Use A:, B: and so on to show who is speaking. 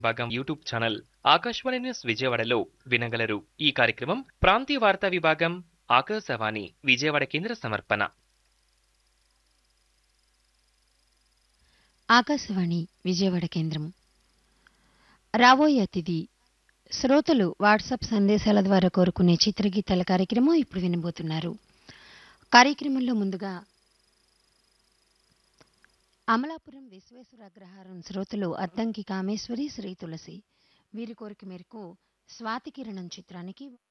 A: భాగం YouTube channel Akashvani news విజయవాడలో వినగలరు ఈ కార్యక్రమం ప్రాంతీయ వార్తా విభాగం ఆకాశవాణి విజయవాడ కేంద్ర సమర్పణ
B: ఆకాశవాణి విజయవాడ కేంద్రం రాబోయే అతిథి శ్రోతలు వాట్సాప్ సందేశాల ద్వారా కోరుకునే చిత్రగీతాల కార్యక్రమం ఇప్పుడు వినబోతున్నారు కార్యక్రమంలో ముందుగా అమలాపురం విశ్వేశ్వర అగ్రహారం శ్రోతలు అద్దంకి కామేశ్వరి శ్రీ తులసి వీరి కోరిక మేరకు స్వాతి కిరణం చిత్రానికి